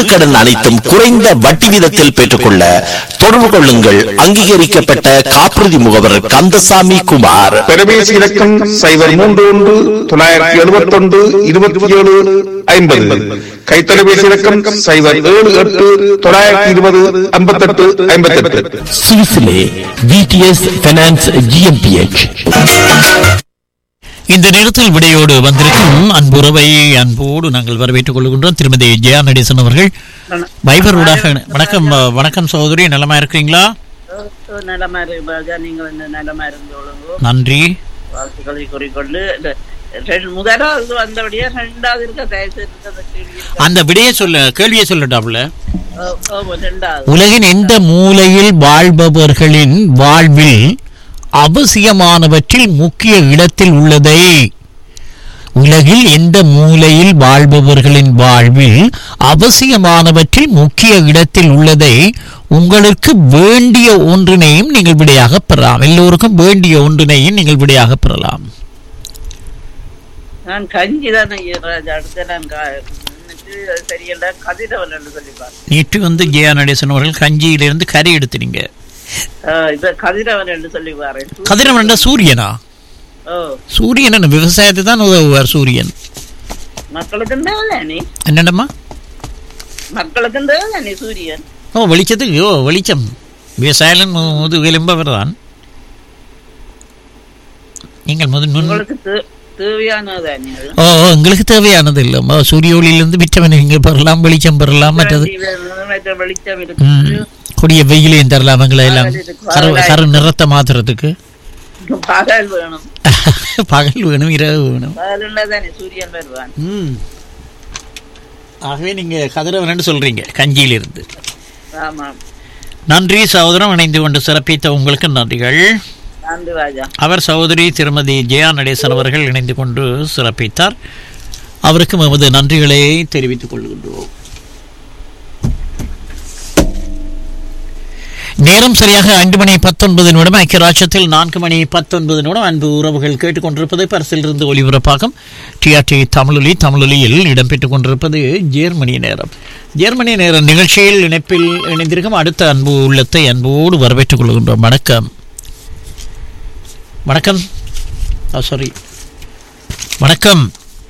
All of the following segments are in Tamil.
வீட்டுக்கடன் அனைத்தும் குறைந்த வட்டி வீதத்தில் பெற்றுக்கொள்ள தொடர்பு கொள்ளுங்கள் அங்கீகரிக்கப்பட்ட காப்புறுதி முகவர் கந்தசாமி குமார் தொலைபேசி இலக்கம் சைபர் மூன்று ஒன்று தொள்ளாயிரத்தி எழுபத்தி ஒன்று இருபத்தி ஏழு ஐம்பது கைத்தொலைபேசி இலக்கம் சைபர் ஏழு எட்டு தொள்ளாயிரத்தி இருபது ஐம்பத்தெட்டு ஐம்பத்தெட்டு சுவிஸிலே விடிஎஸ் பைனான்ஸ் ஜிஎம்பிஎச் இந்த நேரத்தில் விடையோடு வந்திருக்கும் அன்புறவை அன்போடு நாங்கள் வரவேற்றுக் கொள்கின்றோம் திருமதி ஜெயா நடேசன் அவர்கள் வைபர் ஊடாக வணக்கம் அஹ், வணக்கம் சகோதரி நலமா இருக்கிறீங்களா நலமா இருக்கு பாஜா நீங்கள் இந்த நலமா இருந்து ஒழுங்கோ நன்றி வாழ்த்துக்களை கூறிக்கொண்டு இந்த ரெண்டு- முதலாவது வந்தபடியே ரெண்டாவது இருக்க தயவு செய்து அந்த கேள்வி இருக்க. அந்த விடையை சொல்ல கேள்வியை சொல்லட்டாப்ல ஓ, ஓ, ரெண்டாவது உலகின் எந்த மூலையில் வாழ்பவர்களின் வாழ்வில் அவசியமானவற்றில் முக்கிய இடத்தில் உள்ளதை உலகில் எந்த மூலையில் வாழ்பவர்களின் வாழ்வில் அவசியமானவற்றில் முக்கிய இடத்தில் உள்ளதை உங்களுக்கு வேண்டிய ஒன்றினையும் நீங்கள் விடையாக பெறலாம் எல்லோருக்கும் வேண்டிய ஒன்றினையும் நீங்கள் விடையாக பெறலாம் நான் கஞ்சி தான் ராஜா அடுத்து நான் கா- நினைச்சு அது சரியல்ல கதிரவன் என்று சொல்லிப்பார் நேற்று வந்து ஜெயா நடேசன் அவர்கள் கஞ்சியிலிருந்து கரை எடுத்துனீங்க இப்ப கதிரவன் என்று சொல்லி பாரு கதிரவன் என்ற சூரியனா ஓ சூரியன் என்ன விவசாயத்தை தான் உதவுவார் சூரியன் மக்களுக்கு தேவை நீ என்னென்னம்மா மக்களுக்கு தேவை நீ சூரியன் ஓ வெளிச்சத்துக்கு ஓ வெளிச்சம் விவசாயம் முது விளம்பவர் தான் நீங்கள் முது முன் உங்களுக்கு தே- தேவையானதுதான் அது ஓ ஓ, எங்களுக்கு தேவையானது இல்லை ஓ, சூரிய ஒளியிலிருந்து விட்டமின் இங்கே பெறலாம் வெளிச்சம் பெறலாம் மற்றது மற்ற வெளிச்சம் ம், இருக்கு கொடிய வெயிலையும் தரலாம் எங்களை எல்லாம் கரு கரு நிறத்தை மாத்துறதுக்கு பகல் வேணும் பகல் வேணும் இரவு வேணும் பகல் தானே சூரியன் வருவான் ம் ஆகவே நீங்க கதிரவன் சொல்றீங்க கஞ்சியிலிருந்து ஆமாம் நன்றி சகோதரம் இணைந்து கொண்டு சிறப்பித்த உங்களுக்கு நன்றிகள் நன்றி ராஜா அவர் சகோதரி திருமதி ஜெயா நடேசன் அவர்கள் இணைந்து கொண்டு சிறப்பித்தார் அவருக்கும் எமது நன்றிகளை தெரிவித்துக் கொள்கின்றோம் நேரம் சரியாக ஐந்து மணி பத்தொன்பது நிமிடம் ஐக்கிய ராஜ்யத்தில் நான்கு மணி பத்தொன்பது நிமிடம் அன்பு உறவுகள் கேட்டுக்கொண்டிருப்பது பரிசிலிருந்து ஒலிபரப்பாகும் டிஆர்டி தமிழொலி தமிழொலியில் இடம்பெற்றுக் கொண்டிருப்பது ஜேர்மனி நேரம் ஜேர்மனி நேர நிகழ்ச்சியில் இணைப்பில் இணைந்திருக்கும் அடுத்த அன்பு உள்ளத்தை அன்போடு வரவேற்றுக் கொள்கின்றோம் வணக்கம் வணக்கம் சாரி வணக்கம்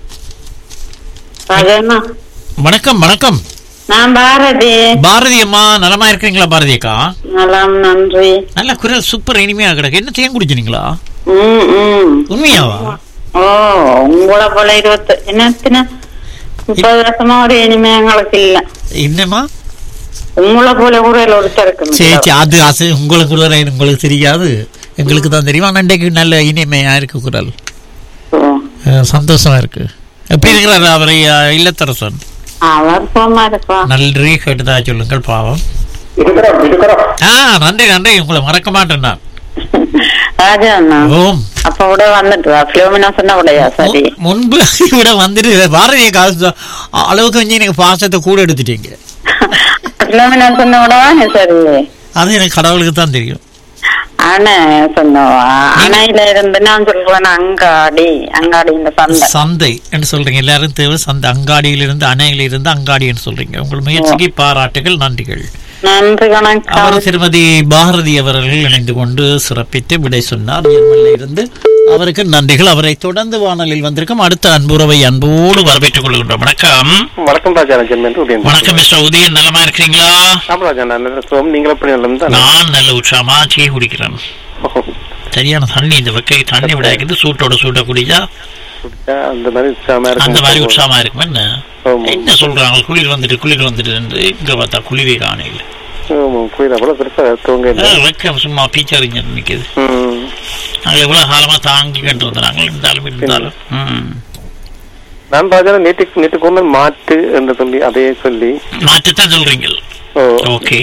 ராஜண்ணா வணக்கம் வணக்கம் நான் பாரதி பாரதி அம்மா நலமா இருக்கிறீங்களா பாரதி அக்கா நலம் நன்றி நல்ல குரல் சூப்பர் இனிமையா கிடக்கு என்ன தேன் குடிச்சினீங்களா ம் ம் உண்மையாவா ஓ உங்களை போல இருபத்தி என்னத்தின முப்பது வருஷமா ஒரு இனிமே எங்களுக்கு இல்ல என்னம்மா உங்களை போல குரல் ஒருத்தர் சரி இருக்கு சரி அது அது உங்களுக்கு குரல் உங்களுக்கு தெரியாது எங்களுக்கு தான் தெரியும் ஆனால் இன்றைக்கு நல்ல இனிமையா இருக்கு குரல் அஹ், சந்தோஷமா இருக்கு எப்படி இருக்கிறார் அவரை அஹ், இல்லத்தரசன் அவர் சும்மா இருப்பா நன்றி கேட்டதா சொல்லுங்கள் பாவம் இருக்கிறோம் இருக்கிறோம் ஆ நன்றி நன்றி உங்களை மறக்க மாட்டேன் நான் ராஜா அண்ணா ஓம் அப்ப கூட வந்துட்டு வா பிளோமினா சொன்ன உடையா சரி மு- முன்பு விட வந்துட்டு பாரதிய காசு அளவுக்கு வந்து எனக்கு பாசத்தை கூட எடுத்துட்டீங்க பிளோமினா சொன்ன உடவா சரி அது எனக்கு கடவுளுக்கு தான் தெரியும் ஆனா சொன்னவா அணையில இருந்து நான் சொல்றேன் அங்காடி அங்காடி இந்த சந்தை சந்தை என்று சொல்றீங்க எல்லாரும் தேவை சந்தை அங்காடியிலிருந்து அணையிலிருந்து அங்காடின்னு சொல்றீங்க உங்கள் முயற்சிக்கு பாராட்டுகள் நன்றிகள் நன்றி வணக்கம் அவர் திருமதி பாரதி அவர்கள் இணைந்து கொண்டு சிறப்பித்து விடை சொன்னார் ஜெர்மனில இருந்து அவருக்கு நன்றிகள் அவரை தொடர்ந்து வானலில் வந்திருக்கும் அடுத்த அன்புறவை அன்போடு வரவேற்றுக் கொள்கின்றோம் வணக்கம் வணக்கம் ராஜா ராஜன் உதயம் வணக்கம் மிஸ்டர் உதயன் நலமா இருக்கிறீங்களா ஆமா ராஜா நான் நல்ல சுகம் நீங்கள் எப்படி நல்லம் தான் நான் நல்ல உற்சாகமா டீ குடிக்கிறேன் சரியான தண்ணி இந்த வெக்கை தண்ணி விடாக்குது சூட்டோட சூட்ட குடிச்சா அந்த மாதிரி உற்சாகமா அந்த இருக்கும் மாதிரி உற்சாகமா இருக்கும் என்ன ஆமா. என்ன சொல்றாங்க குளிர் வந்துட்டு குளிர் வந்துட்டு என்று இங்க பார்த்தா குளிரே காணையில் ஆமா, புரியுது அவ்வளவு பெருசா தூங்க இல்லை வெக்கம் சும்மா பீச்சறிஞ்சு நிற்குது ம். நாங்கள் எவ்வளவு காலமா தாங்கிக்கிட்டு இருந்தாங்க இருந்தாலும் இருந்தாலும் ம். நான் ராஜா நேற்று நேற்று கொண்டு மாட்டு என்று சொல்லி அதையே சொல்லி மாற்றத்தான் சொல்றீங்க ஓ, ஓகே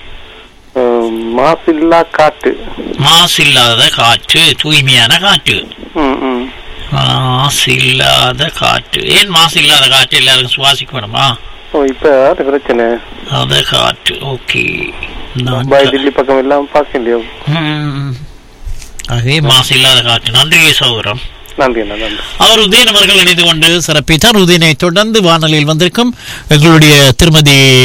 ம், மாசில்லா காட்டு மாசு இல்லாத காற்று தூய்மையான காற்று ம், ம். மாசு இல்லாத காற்று ஏன் மாசு இல்லாத காற்று எல்லாருக்கும் சுவாசிக்க வேணுமா ஓ இப்ப அது பிரச்சனை அத காற்று ஓகே மும்பை தில்லி பக்கம் எல்லாம் பார்க்க முடியும் ஆகவே மாசு இல்லாத காற்று நன்றி சகோதரம் நன்றி அண்ணா நன்றி அவர் உதயன் அவர்கள் இணைந்து கொண்டு சிறப்பித்தார் உதயனை தொடர்ந்து வானொலியில் வந்திருக்கும் எங்களுடைய திருமதி